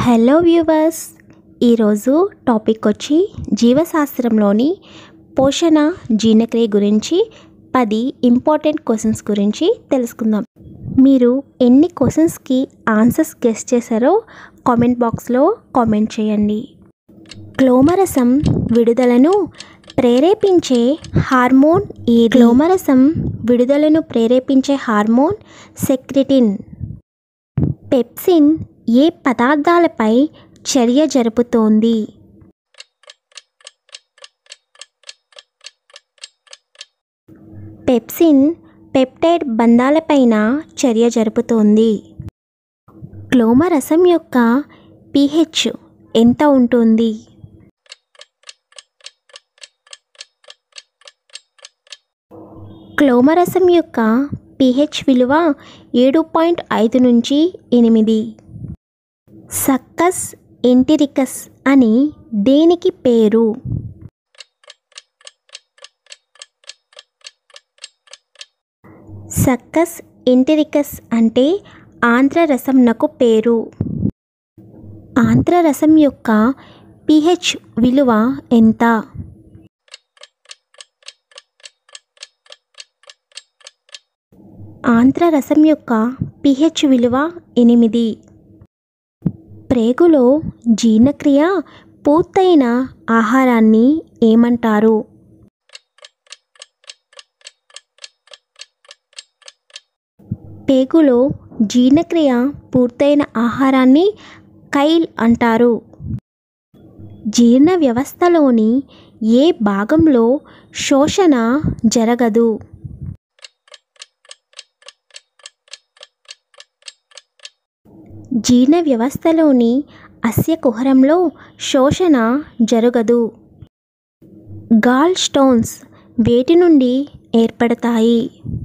hello viewers ఈరోజు topic వచ్చి జీవశాస్త్రంలోని పోషణ జీర్ణక్రియ గురించి పది ఇంపార్టెంట్ క్వశ్చన్స్ గురించి తెలుసుకుందాం మీరు ఎన్ని క్వశ్చన్స్కి ఆన్సర్స్ గెస్ట్ చేశారో కామెంట్ బాక్స్లో కామెంట్ చేయండి క్లోమరసం విడుదలను ప్రేరేపించే హార్మోన్ ఈ క్లోమరసం విడుదలను ప్రేరేపించే హార్మోన్ సెక్రిటిన్ పెప్సిన్ ఏ పదార్థాలపై చర్య జరుపుతోంది పెప్సిన్ పెప్టైడ్ బంధాలపైన చర్య జరుపుతోంది క్లోమరసం యొక్క pH ఎంత ఉంటుంది క్లోమరసం యొక్క pH విలువ ఏడు పాయింట్ ఐదు నుంచి ఎనిమిది సక్కస్ ఎంటిరికస్ అని దేనికి పేరు సక్కస్ ఎంటిరికస్ అంటే ఆంధ్రరసంనకు పేరు ఆంధ్రరసం యొక్క pH విలువ ఎంత ఆంధ్రరసం యొక్క pH విలువ ఎనిమిది ప్రేగులో జీర్ణక్రియ పూర్తయిన ఆహారాన్ని ఏమంటారు పేగులో జీర్ణక్రియ పూర్తయిన ఆహారాన్ని కైల్ అంటారు జీర్ణ వ్యవస్థలోని ఏ భాగంలో శోషణ జరగదు జీర్ణ వ్యవస్థలోని అస్య కుహరంలో శోషణ జరగదు గాల్ స్టోన్స్ వేటి నుండి ఏర్పడతాయి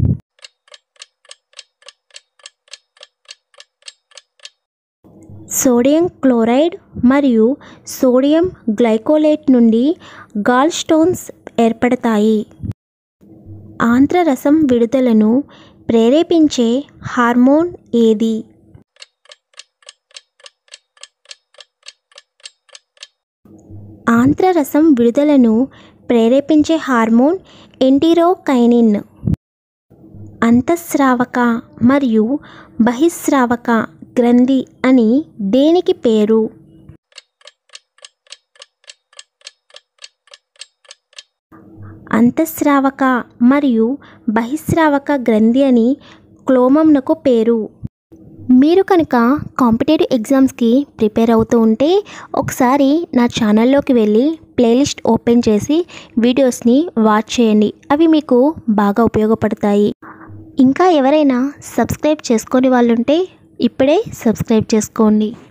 సోడియం క్లోరైడ్ మరియు సోడియం గ్లైకోలేట్ నుండి గాల్ స్టోన్స్ ఏర్పడతాయి ఆంత్రరసం విడుదలను ప్రేరేపించే హార్మోన్ ఏది ఆంత్రరసం విడుదలను ప్రేరేపించే హార్మోన్ ఎంటిరోకైనిన్ అంతఃస్రావక మరియు బహిస్రావక గ్రంథి అని దేనికి పేరు అంతఃస్రావక మరియు బహిస్రావక గ్రంథి అని క్లోమంనకు పేరు మీరు కనుక కాంపిటేటివ్ ఎగ్జామ్స్కి ప్రిపేర్ అవుతూ ఉంటే ఒకసారి నా ఛానల్లోకి వెళ్ళి ప్లేలిస్ట్ ఓపెన్ చేసి వీడియోస్ని వాచ్ చేయండి అవి మీకు బాగా ఉపయోగపడతాయి ఇంకా ఎవరైనా సబ్స్క్రైబ్ చేసుకొని వాళ్ళు ఉంటే ఇప్పుడే సబ్స్క్రైబ్ చేసుకోండి